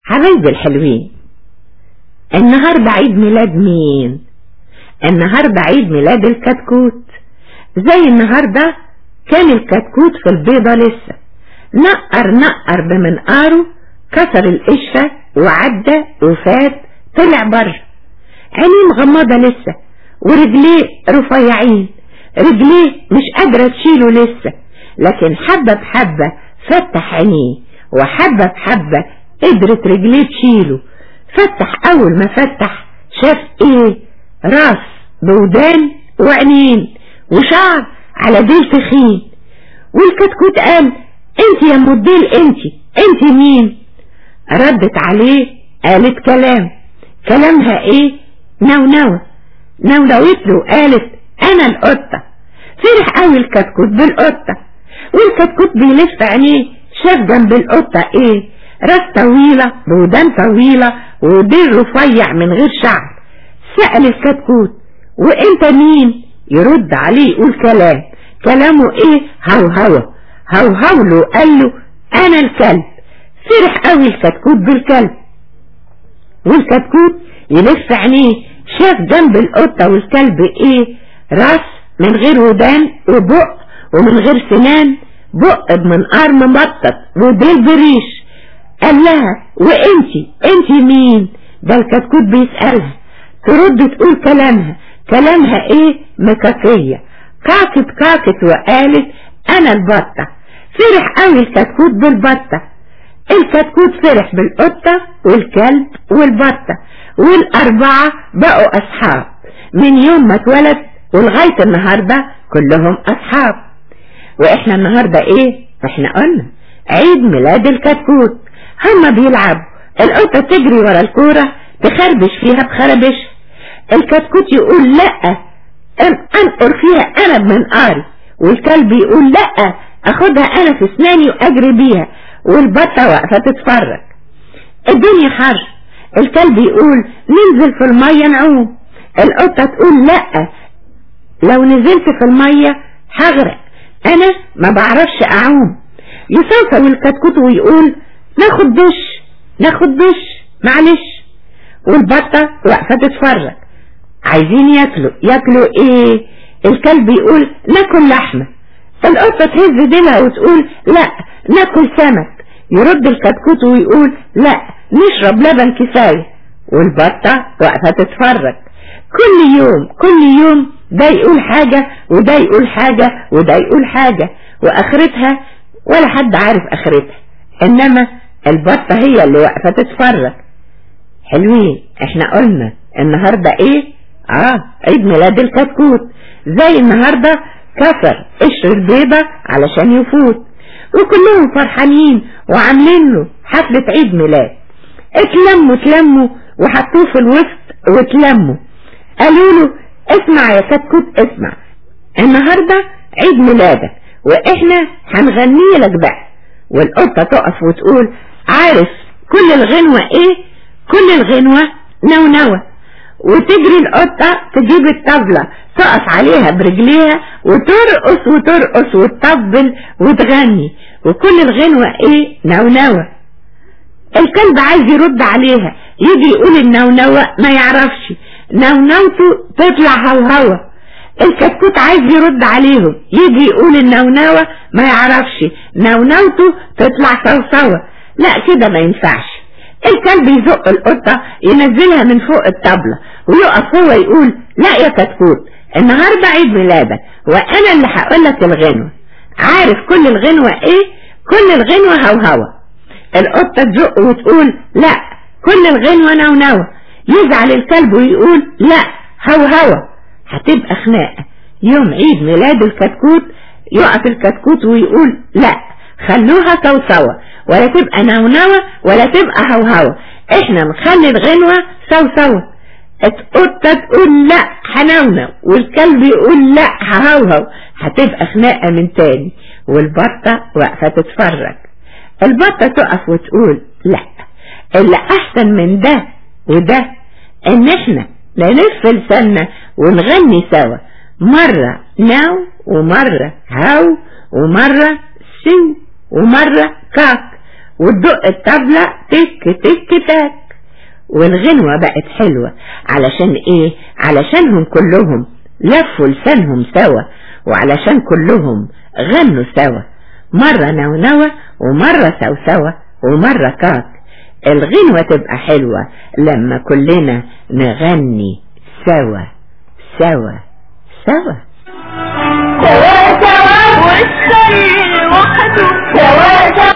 حبايبي الحلوين النهاردة عيد ميلاد مين النهاردة عيد ميلاد الكتكوت زي النهاردة كان الكتكوت في البيضة لسه نقر نقر بمنقاره كسر القشرة وعدى وفات طلع بره عينيه مغمضة لسه ورجليه رفيعين رجليه مش قادرة تشيله لسه لكن حبة بحبة فتح عينيه وحبة بحبة قدرت رجليه تشيله فتح أول ما فتح شاف ايه راس بودان وعينين وشعر على ديل تخين والكتكوت قال انت يا ام الديل انت انت مين ردت عليه قالت كلام كلامها ايه نونوة نونوت له قالت انا القطة فرح قوي الكتكوت بالقطة والكتكوت بيلف عينيه شاف جنب القطة ايه راس طويلة بودان طويلة وديل رفيع من غير شعر سأل الكتكوت وانت مين يرد عليه يقول كلام كلامه ايه هوهوة هوهو له قال له انا الكلب فرح قوي الكتكوت بالكلب والكتكوت يلف عينيه شاف جنب القطة والكلب ايه راس من غير ودان وبق ومن غير سنان بق بمنقار مبطط وديل بريش قال لها وانتي انتي مين ده الكتكوت بيسألها ترد تقول كلامها كلامها ايه مكاكية كاكت كاكت وقالت انا البطة فرح قوي الكتكوت بالبطة الكتكوت فرح بالقطة والكلب والبطة والاربعة بقوا اصحاب من يوم ما اتولد ولغاية النهاردة كلهم اصحاب واحنا النهاردة ايه احنا قلنا عيد ميلاد الكتكوت هما بيلعبوا القطة تجري ورا الكورة تخربش فيها بخربشها الكتكوت يقول لا انقر فيها انا بمنقاري والكلب يقول لا اخدها انا في اسناني واجري بيها والبطة واقفة تتفرج الدنيا حر الكلب يقول ننزل في المية نعوم القطة تقول لا لو نزلت في المية هغرق انا ما بعرفش اعوم يصوصو الكتكوت ويقول ناخد دش ناخد دش معلش والبطة واقفة تتفرج عايزين ياكلوا ياكلوا ايه الكلب يقول ناكل لحمة القطة تهز ديلها وتقول لا ناكل سمك يرد الكتكوت ويقول لا نشرب لبن كفاية والبطة واقفة تتفرج كل يوم كل يوم ده يقول حاجة وده يقول حاجة وده يقول حاجة واخرتها ولا حد عارف اخرتها انما البطة هي اللي واقفة تتفرج حلوين احنا قلنا النهاردة ايه اه عيد ميلاد الكتكوت زي النهاردة كسر قشر البيضة علشان يفوت وكلهم فرحانين وعاملين له حفلة عيد ميلاد اتلموا اتلموا وحطوه في الوسط واتلموا قالوا له اسمع يا كتكوت اسمع النهاردة عيد ميلادك واحنا هنغني لك بقى والقطة تقف وتقول عارف كل الغنوة ايه كل الغنوة نونوة وتجري القطة تجيب الطبلة تقف عليها برجليها وترقص وترقص وتطبل وتغني وكل الغنوة ايه نونوة الكلب عايز يرد عليها يجي يقول النونوة ما يعرفش نونوته تطلع هوهوة الكتكوت عايز يرد عليهم يجي يقول النونوة ما يعرفش نونوته تطلع صوصوة لا كده ما ينفعش الكلب يزق القطة ينزلها من فوق الطبلة ويقف هو يقول لا يا كتكوت النهاردة عيد ميلادك وانا اللي هقول لك الغنوة عارف كل الغنوة ايه كل الغنوة هوهوة القطة تزق وتقول لا كل الغنوة نونوة يزعل الكلب ويقول لا هوهوة هتبقى خناقة يوم عيد ميلاد الكتكوت يقف الكتكوت ويقول لا خلوها صوصوة ولا تبقى نونوة ولا تبقى هوهوة احنا نخلي الغنوة صوصوة القطة تقول لا هنونو والكلب يقول لا ههوهو هتبقى خناقة من تاني والبطة واقفة تتفرج البطة تقف وتقول لا اللي احسن من ده وده ان احنا نلف لساننا ونغني سوا مرة ناو ومرة هاو ومرة سو ومرة كاك وتدق الطبلة تك تك تك والغنوة بقت حلوة علشان ايه علشانهم كلهم لفوا لسانهم سوا وعلشان كلهم غنوا سوا مرة نونوة ومرة سوسوة ومرة كاك الغنوة تبقى حلوة لما كلنا نغني سوا سوا سوا سوا سوا والسر وحده سوا سوا